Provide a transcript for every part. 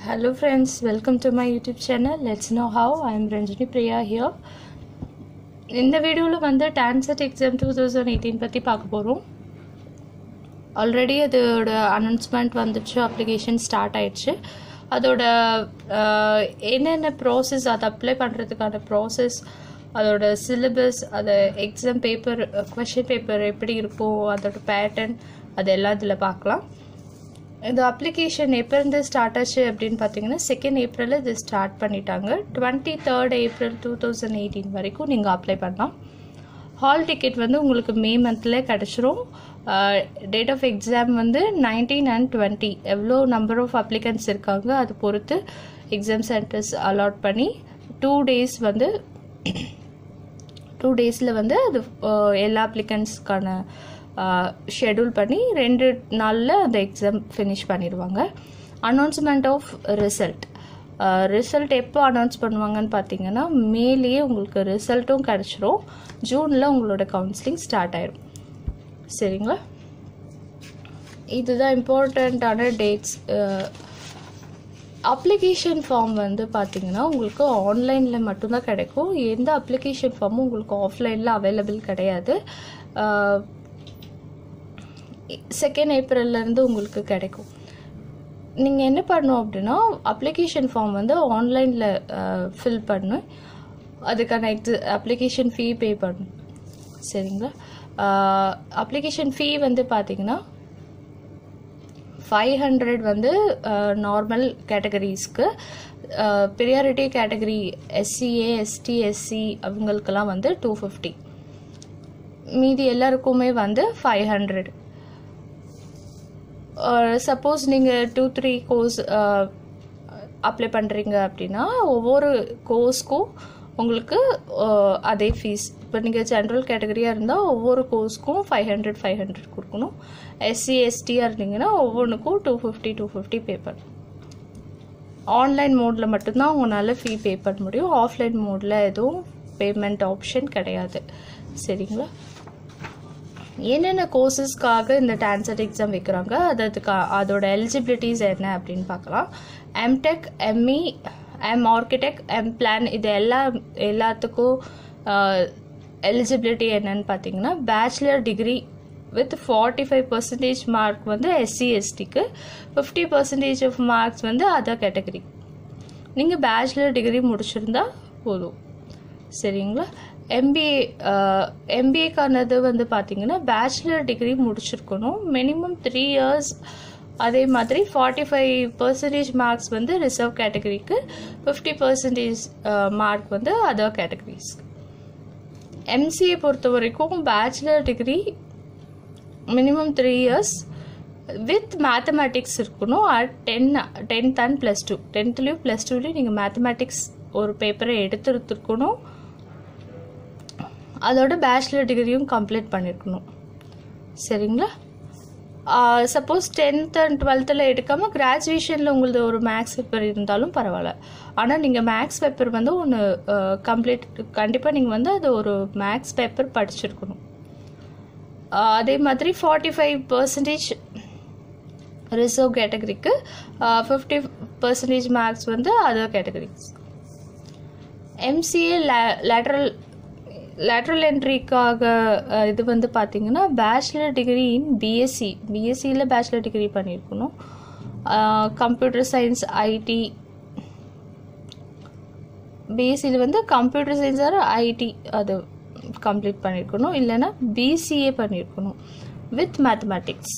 Hello friends, welcome to my YouTube channel. Let's know how. I am Ranjini Priya here. இந்த வீடியோவில் வந்து TANCET exam two thousand eighteen பற்றி பார்க்க போகிறோம் already அதோட அனௌன்ஸ்மெண்ட் வந்துச்சு அப்ளிகேஷன் ஸ்டார்ட் ஆயிடுச்சு அதோட அஹ், என்னென்ன ப்ராசஸ் அதை அப்ளை பண்ணுறதுக்கான ப்ராசஸ் அதோட சிலபஸ் அது எக்ஸாம் பேப்பர் கொஷின் பேப்பர் எப்படி இருக்கும் அதோட பேட்டர்ன் அது எல்லாம் இதில் பார்க்கலாம் இந்த அப்ளிகேஷன் எப்போ இருந்து ஸ்டார்ட் ஆச்சு அப்படின்னு பார்த்தீங்கன்னா செகண்ட் ஏப்ரலில் இது ஸ்டார்ட் பண்ணிட்டாங்க twenty third April two thousand eighteen வரைக்கும் நீங்கள் அப்ளை பண்ணலாம் ஹால் டிக்கெட் வந்து உங்களுக்கு மே மந்த்ல கிடச்சிரும் டேட் ஆஃப் எக்ஸாம் வந்து நைன்டீன் அண்ட் டுவெண்ட்டி எவ்வளோ நம்பர் ஆஃப் அப்ளிகன்ஸ் இருக்காங்க அது பொறுத்து எக்ஸாம் சென்டர்ஸ் அலாட் பண்ணி டூ டேஸ் வந்து டூ டேஸில் வந்து அது அஹ், எல்லா அப்ளிகன்ஸ்க்கான ஷெடியூல் பண்ணி ரெண்டு நாளில் அந்த எக்ஸாம் ஃபினிஷ் பண்ணிடுவாங்க அனௌன்ஸ்மெண்ட் ஆஃப் ரிசல்ட் ரிசல்ட் எப்போ அனௌன்ஸ் பண்ணுவாங்கன்னு பார்த்தீங்கன்னா மேலேயே உங்களுக்கு ரிசல்ட்டும் கிடச்சிரும் ஜூனில் உங்களோட கவுன்சிலிங் ஸ்டார்ட் ஆயிரும் சரிங்களா இதுதான் இம்பார்ட்டண்ட்டான டேட்ஸ் அப்ளிகேஷன் ஃபார்ம் வந்து பார்த்தீங்கன்னா உங்களுக்கு ஆன்லைனில் மட்டும்தான் கிடைக்கும் எந்த அப்ளிகேஷன் ஃபார்மும் உங்களுக்கு ஆஃப்லைனில் அவைலபிள் கிடையாது செகண்ட் ஏப்ரல்லேருந்து உங்களுக்கு கிடைக்கும் நீங்கள் என்ன பண்ணணும் அப்படின்னா அப்ளிகேஷன் ஃபார்ம் வந்து ஆன்லைனில் ஃபில் பண்ணணும் அதுக்கான எக்ஸ அப்ளிகேஷன் ஃபீ பே பண்ணணும் சரிங்களா அப்ளிகேஷன் ஃபீ வந்து பார்த்தீங்கன்னா ஃபைவ் ஹண்ட்ரட் வந்து நார்மல் கேட்டகரிஸ்க்கு priority category SCA ST SC அவங்களுக்கெல்லாம் வந்து டூ ஃபிஃப்டி மீதி எல்லாருக்குமே வந்து ஃபைவ் ஹண்ட்ரட் சப்போஸ் நீங்கள் டூ த்ரீ கோர்ஸ் அப்ளை பண்ணுறீங்க அப்படின்னா ஒவ்வொரு கோர்ஸ்க்கும் உங்களுக்கு அஹ், அதே ஃபீஸ் இப்போ நீங்கள் ஜென்ரல் கேட்டகரியாக இருந்தால் ஒவ்வொரு கோர்ஸ்க்கும் ஃபைவ் ஹண்ட்ரட் ஃபைவ் ஹண்ட்ரட் கொடுக்கணும் எஸ்சி எஸ்டியாக இருந்தீங்கன்னா ஒவ்வொன்றுக்கும் two fifty two fifty pay பண்ணணும் ஆன்லைன் மோடில் மட்டும்தான் உங்களால் ஃபீ பே பண்ண முடியும் ஆஃப்லைன் மோடில் எதுவும் பேமெண்ட் ஆப்ஷன் கிடையாது சரிங்களா என்னென்ன கோர்சஸ்க்காக இந்த டான்சர் எக்ஸாம் வைக்கிறாங்க அது அதுக்கு அதோட எலிஜிபிலிட்டிஸ் என்ன அப்படின்னு பார்க்கலாம் M Tech M E M architect M plan இது எல்லா எல்லாத்துக்கும் எலிஜிபிலிட்டி என்னன்னு பார்த்தீங்கன்னா bachelor degree with forty five percentage mark வந்து எஸ்சி எஸ்டிக்கு ஃபிஃப்டி பர்சன்டேஜ் ஆஃப் மார்க்ஸ் வந்து அதர் கேட்டகரி நீங்கள் பேச்சுலர் டிகிரி முடிச்சிருந்தா போதும் சரிங்களா எம்பிஏ எம்பிஏக்கானது வந்து பார்த்தீங்கன்னா பேச்சுலர் டிகிரி முடிச்சிருக்கணும் மினிமம் த்ரீ இயர்ஸ் அதே மாதிரி ஃபார்ட்டி ஃபைவ் பர்சன்டேஜ் மார்க்ஸ் வந்து ரிசர்வ் கேட்டகரிக்கு ஃபிஃப்டி பர்சன்டேஜ் மார்க் வந்து அதர் கேட்டகரிஸ் எம்சிஏ பொறுத்த வரைக்கும் bachelor degree minimum three years with mathematics இருக்கணும் at ten tenth and plus two டென்த்லேயும் ப்ளஸ் டூலேயும் நீங்கள் மேத்தமேட்டிக்ஸ் ஒரு பேப்பரை எடுத்துருக்கணும் அதோட பேச்சுலர் டிகிரியும் கம்ப்ளீட் பண்ணியிருக்கணும் சரிங்களா சப்போஸ் டென்த் அண்ட் டுவெல்த்தில் எடுக்காமல் கிராஜுவேஷனில் உங்களது ஒரு மேக்ஸ் பேப்பர் இருந்தாலும் பரவாயில்ல ஆனால் நீங்கள் மேக்ஸ் பேப்பர் வந்து ஒன்று கம்ப்ளீட் கண்டிப்பாக நீங்கள் வந்து அது ஒரு மேக்ஸ் பேப்பர் படிச்சிருக்கணும் ஆஹ் அதே மாதிரி ஃபார்ட்டி ஃபைவ் பர்சன்டேஜ் ரிசர்வ் கேட்டகரிக்கு ஃபிஃப்டி பர்சன்டேஜ் மார்க்ஸ் வந்து other categories MCA lateral lateral என்ட்ரிக்காக இது வந்து பார்த்தீங்கன்னா பேச்சுலர் டிகிரி இன் பிஎஸ்சி பிஎஸ்சியில் பேச்சுலர் டிகிரி பண்ணியிருக்கணும் கம்ப்யூட்டர் சயின்ஸ் ஐடி பிஎஸ்சியில் வந்து கம்ப்யூட்டர் சயின்ஸ் ஆர் ஐடி அது கம்ப்ளீட் பண்ணியிருக்கணும் இல்லைன்னா பிசிஏ பண்ணியிருக்கணும் வித் மேத்தமேட்டிக்ஸ்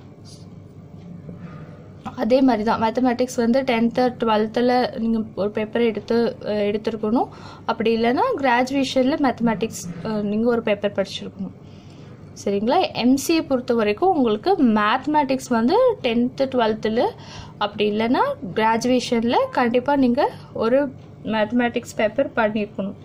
அதே மாதிரி தான் மேத்தமேட்டிக்ஸ் வந்து டென்த்து டுவெல்த்தில் நீங்கள் ஒரு பேப்பர் எடுத்து அஹ், எடுத்திருக்கணும் அப்படி இல்லைன்னா கிராஜுவேஷனில் மேத்தமேட்டிக்ஸ் நீங்கள் ஒரு பேப்பர் படிச்சிருக்கணும் சரிங்களா எம்சிஏ பொறுத்த வரைக்கும் உங்களுக்கு மேத்மேட்டிக்ஸ் வந்து டென்த்து டுவெல்த்தில் அப்படி இல்லைன்னா கிராஜுவேஷனில் கண்டிப்பாக நீங்கள் ஒரு மேத்தமேட்டிக்ஸ் பேப்பர் பண்ணியிருக்கணும்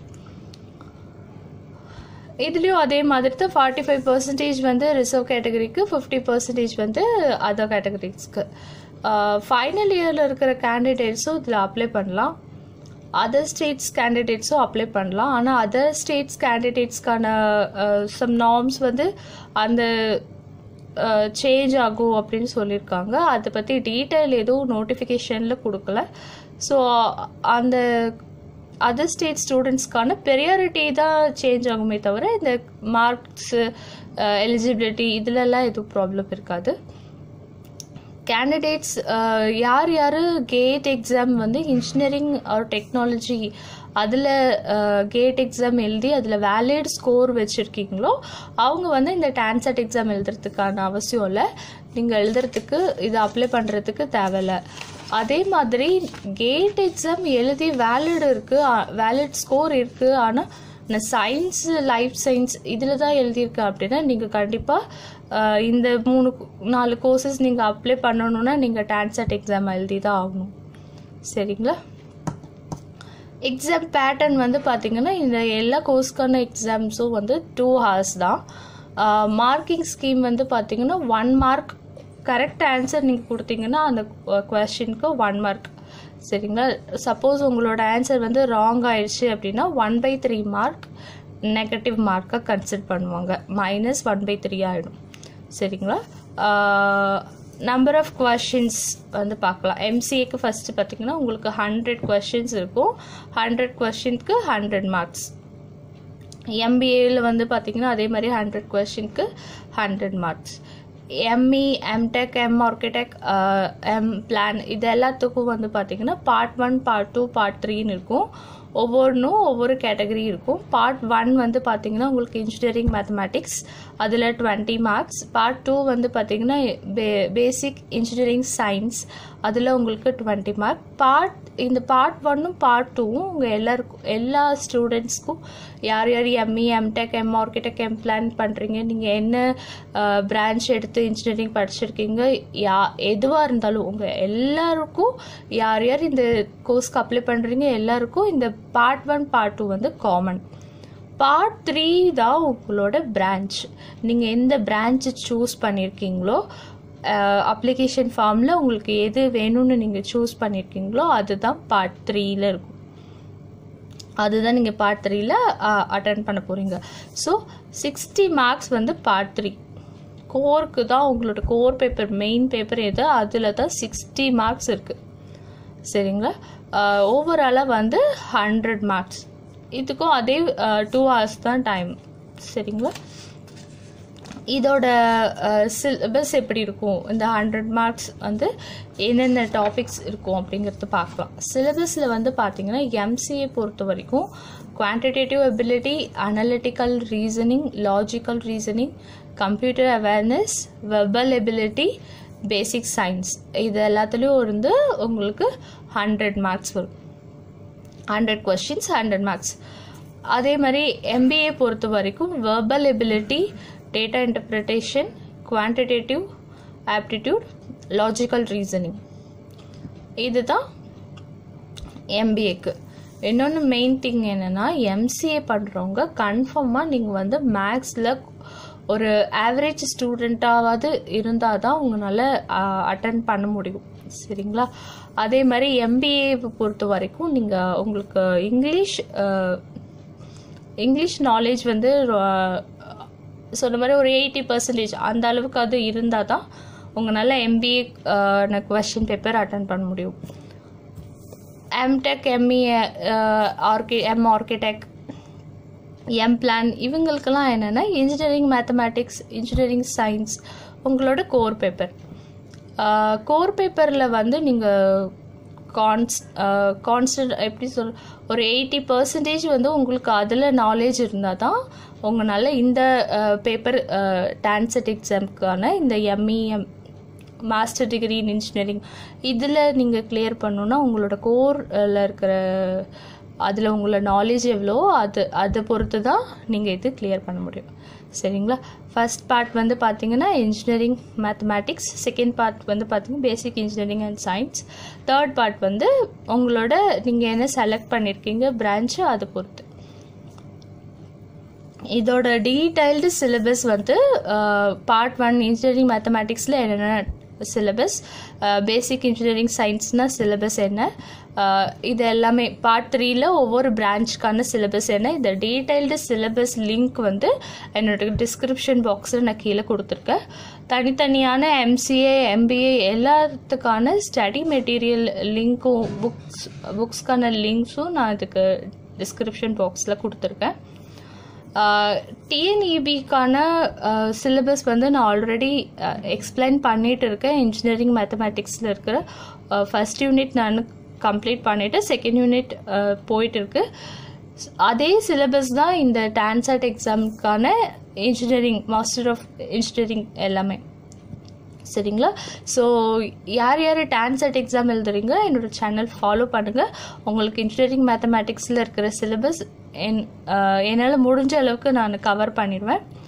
இதுலேயும் அதே மாதிரி தான் ஃபார்ட்டி ஃபைவ் பர்சன்டேஜ் வந்து ரிசர்வ் கேட்டகரிக்கு ஃபிஃப்டி பர்சன்டேஜ் வந்து அதர் கேட்டகரிஸ்க்கு ஃபைனல் இயரில் இருக்கிற கேண்டிடேட்ஸும் இதில் அப்ளை பண்ணலாம் அதர் ஸ்டேட்ஸ் கேண்டிடேட்ஸும் அப்ளை பண்ணலாம் ஆனால் அதர் ஸ்டேட்ஸ் கேண்டிடேட்ஸ்க்கான சம் நார்ம்ஸ் வந்து அந்த சேஞ்ச் ஆகும் அப்படின்னு சொல்லியிருக்காங்க அதை பற்றி டீட்டெயில் எதுவும் நோட்டிஃபிகேஷனில் கொடுக்கல ஸோ அந்த அதர் ஸ்டேட் ஸ்டூடெண்ட்ஸ்க்கான பெரியாரிட்டி தான் சேஞ்ச் ஆகுமே தவிர இந்த மார்க்ஸு எலிஜிபிலிட்டி இதிலெல்லாம் எதுவும் ப்ராப்ளம் இருக்காது கேண்டிடேட்ஸ் யார் யார் கேட் எக்ஸாம் வந்து இன்ஜினியரிங் ஆர் டெக்னாலஜி அதில் கேட் எக்ஸாம் எழுதி அதில் வேலிட் ஸ்கோர் வச்சுருக்கீங்களோ அவங்க வந்து இந்த டான்செட் எக்ஸாம் எழுதுறதுக்கான அவசியம் இல்லை நீங்கள் எழுதுறதுக்கு இது அப்ளை பண்ணுறதுக்கு தேவையில்ல அதே மாதிரி கேட் எக்ஸாம் எழுதி வேலிட் இருக்குது வேலிட் ஸ்கோர் இருக்குது ஆனால் நான் சயின்ஸ் லைஃப் சயின்ஸ் இதில் தான் எழுதியிருக்கேன் அப்படின்னா நீங்கள் கண்டிப்பாக இந்த மூணு நாலு கோர்சஸ் நீங்கள் அப்ளை பண்ணணுன்னா நீங்கள் டான்செட் எக்ஸாம் எழுதி தான் ஆகணும் சரிங்களா எக்ஸாம் பேட்டர்ன் வந்து பார்த்திங்கன்னா இந்த எல்லா கோர்ஸ்க்கான எக்ஸாம்ஸும் வந்து டூ ஹவர்ஸ் தான் மார்க்கிங் ஸ்கீம் வந்து பார்த்திங்கன்னா ஒன் மார்க் கரெக்ட் ஆன்சர் நீங்கள் கொடுத்தீங்கன்னா அந்த கொஷினுக்கு ஒன் மார்க் சரிங்களா சப்போஸ் உங்களோட ஆன்சர் வந்து ராங் ஆயிடுச்சு அப்படின்னா one by three mark negative மார்க்காக கன்சிடர் பண்ணுவாங்க மைனஸ் ஒன் பை த்ரீ ஆகிடும் சரிங்களா நம்பர் ஆஃப் கொஷின்ஸ் வந்து பார்க்கலாம் எம்சிஏக்கு ஃபஸ்ட்டு பார்த்தீங்கன்னா உங்களுக்கு ஹண்ட்ரட் கொஷின்ஸ் இருக்கும் ஹண்ட்ரட் கொஷினுக்கு ஹண்ட்ரட் மார்க்ஸ் எம்பிஏவில் வந்து பார்த்தீங்கன்னா அதே மாதிரி ஹண்ட்ரட் கொஷினுக்கு hundred marks M E M Tech M architect M plan இது எல்லாத்துக்கும் வந்து பார்த்திங்கன்னா part one part two part த்ரீன்னு இருக்கும் ஒவ்வொன்றும் ஒவ்வொரு கேட்டகரி இருக்கும் பார்ட் ஒன் வந்து பார்த்திங்கன்னா உங்களுக்கு இன்ஜினியரிங் மேத்தமேட்டிக்ஸ் அதில் டுவெண்ட்டி மார்க்ஸ் பார்ட் டூ வந்து பார்த்திங்கன்னா பே பேசிக் இன்ஜினியரிங் சயின்ஸ் அதில் உங்களுக்கு டுவெண்ட்டி மார்க் பார்ட் இந்த பார்ட் ஒன்னும் பார்ட் டூவும் உங்கள் எல்லாருக்கும் எல்லா ஸ்டூடெண்ட்ஸ்க்கும் யார் யார் M E M Tech M architect M plan பண்ணுறீங்க நீங்கள் என்ன பிரான்ச் எடுத்து இன்ஜினியரிங் படிச்சிருக்கீங்க யா எதுவாக இருந்தாலும் உங்கள் எல்லாருக்கும் யார் யார் இந்த கோர்ஸ்க்கு அப்ளை பண்ணுறீங்க எல்லாருக்கும் இந்த பார்ட் ஒன் பார்ட் டூ வந்து காமன் பார்ட் த்ரீ தான் உங்களோட பிரான்ச் நீங்கள் எந்த பிரான்ச்சு சூஸ் பண்ணியிருக்கீங்களோ அப்ளிகேஷன் ஃபார்மில் உங்களுக்கு எது வேணும்னு நீங்கள் சூஸ் பண்ணியிருக்கீங்களோ அதுதான் பார்ட் த்ரீயில் இருக்கும் அதுதான் நீங்கள் பார்ட் த்ரீயில் அட்டன் பண்ண போகிறீங்க ஸோ சிக்ஸ்டி மார்க்ஸ் வந்து பார்ட் த்ரீ கோருக்கு தான் உங்களோட கோர் பேப்பர் மெயின் பேப்பர் எது அதில் தான் சிக்ஸ்டி மார்க்ஸ் இருக்குது சரிங்களா ஓவராலாக வந்து ஹண்ட்ரட் மார்க்ஸ் இதுக்கும் அதே டூ ஹவர்ஸ் தான் டைம் சரிங்களா இதோட சிலபஸ் எப்படி இருக்கும் இந்த ஹண்ட்ரட் மார்க்ஸ் வந்து என்னென்ன டாபிக்ஸ் இருக்கும் அப்படிங்கிறது பார்க்கலாம் சிலபஸில் வந்து பார்த்தீங்கன்னா எம்சிஏ பொறுத்த வரைக்கும் quantitative ability analytical reasoning logical reasoning computer awareness verbal ability basic science இது எல்லாத்துலேயும் இருந்து உங்களுக்கு ஹண்ட்ரட் மார்க்ஸ் வரும் ஹண்ட்ரட் கொஸ்டின்ஸ் ஹண்ட்ரட் மார்க்ஸ் அதே மாதிரி எம்பிஏ பொறுத்த வரைக்கும் verbal ability data interpretation quantitative aptitude logical reasoning இதுதான் எம்பிஏக்கு இன்னொன்று மெயின் திங் என்னென்னா எம்சிஏ பண்ணுறவங்க கன்ஃபார்மாக நீங்கள் வந்து மேக்ஸில் ஒரு ஆவரேஜ் ஸ்டூடெண்ட்டாவது இருந்தால் தான் உங்களால் அட்டன் பண்ண முடியும் சரிங்களா அதே மாதிரி எம்பிஏ பொறுத்த வரைக்கும் நீங்கள் உங்களுக்கு இங்கிலீஷ் இங்கிலீஷ் நாலேஜ் வந்து சொன்ன மாதிரி ஒரு எயிட்டி பர்சன்டேஜ் அந்த அளவுக்கு அது இருந்தால் தான் உங்களால் எம்பிஏ கொஷின் பேப்பர் அட்டன் பண்ண முடியும் எம்டெக் எம்இ ஆர்கி எம் ஆர்கிடெக் எம் பிளான் இவங்களுக்கெல்லாம் என்னென்னா இன்ஜினியரிங் மேத்தமேட்டிக்ஸ் இன்ஜினியரிங் சயின்ஸ் உங்களோட கோர் பேப்பர் கோர் பேப்பரில் வந்து நீங்கள் கான்ஸ் கான்ஸ்டன்ட் எப்படி சொல் ஒரு எயிட்டி பர்சன்டேஜ் வந்து உங்களுக்கு அதில் நாலேஜ் இருந்தால் தான் உங்களால் இந்த பேப்பர் டான்செட் எக்ஸாமுக்கான இந்த எம்இஎம் மாஸ்டர் டிகிரி இன் இன்ஜினியரிங் இதில் நீங்கள் கிளியர் பண்ணணுன்னா உங்களோட கோரில் இருக்கிற அதில் உங்களோட நாலேஜ் எவ்வளோ அது அதை பொறுத்து தான் நீங்கள் இது கிளியர் பண்ண முடியும் சரிங்களா ஃபஸ்ட் பார்ட் வந்து பார்த்தீங்கன்னா இன்ஜினியரிங் மேத்தமேட்டிக்ஸ் செகண்ட் பார்ட் வந்து பார்த்தீங்கன்னா basic engineering and science third part வந்து உங்களோட நீங்கள் என்ன செலக்ட் பண்ணியிருக்கீங்க பிரான்ச்சு அதை பொறுத்து இதோட டீடைல்டு சிலபஸ் வந்து பார்ட் ஒன் இன்ஜினியரிங் மேத்தமேட்டிக்ஸில் என்னென்ன சிலபஸ் பேசிக் இன்ஜினியரிங் சயின்ஸ்னால் சிலபஸ் என்ன அஹ், இது எல்லாமே பார்ட் த்ரீல ஒவ்வொரு பிரான்ச்சுக்கான சிலபஸ் என்ன இந்த டீட்டெயில்டு சிலபஸ் லிங்க் வந்து என்னோட டிஸ்கிரிப்ஷன் பாக்ஸில் நான் கீழே கொடுத்துருக்கேன் தனித்தனியான எம்சிஏ எம்பிஏ எல்லாத்துக்கான ஸ்டடி மெட்டீரியல் லிங்க்கும் புக்ஸ் புக்ஸ்க்கான லிங்க்ஸும் நான் இதுக்கு டிஸ்கிரிப்ஷன் பாக்ஸில் கொடுத்துருக்கேன் டிஎன்இபிக்கான சிலபஸ் வந்து நான் ஆல்ரெடி எக்ஸ்பிளைன் பண்ணிட்டு இருக்கேன் இன்ஜினியரிங் மேத்தமேட்டிக்ஸில் இருக்கிற ஃபர்ஸ்ட் யூனிட் நான் கம்ப்ளீட் பண்ணிவிட்டு செகண்ட் யூனிட் போயிட்டு இருக்கு அதே சிலபஸ் தான் இந்த டான்சர்ட் எக்ஸாமுக்கான இன்ஜினியரிங் மாஸ்டர் ஆஃப் இன்ஜினியரிங் எல்லாமே சரிங்களா ஸோ யார் யார் டான்செட் எக்ஸாம் எழுதுறீங்க என்னோட சேனல் ஃபாலோ பண்ணுங்கள் உங்களுக்கு இன்ஜினியரிங் மேத்தமேட்டிக்ஸில் இருக்கிற சிலபஸ் என் என்னால் முடிஞ்ச அளவுக்கு நான் கவர் பண்ணிடுவேன்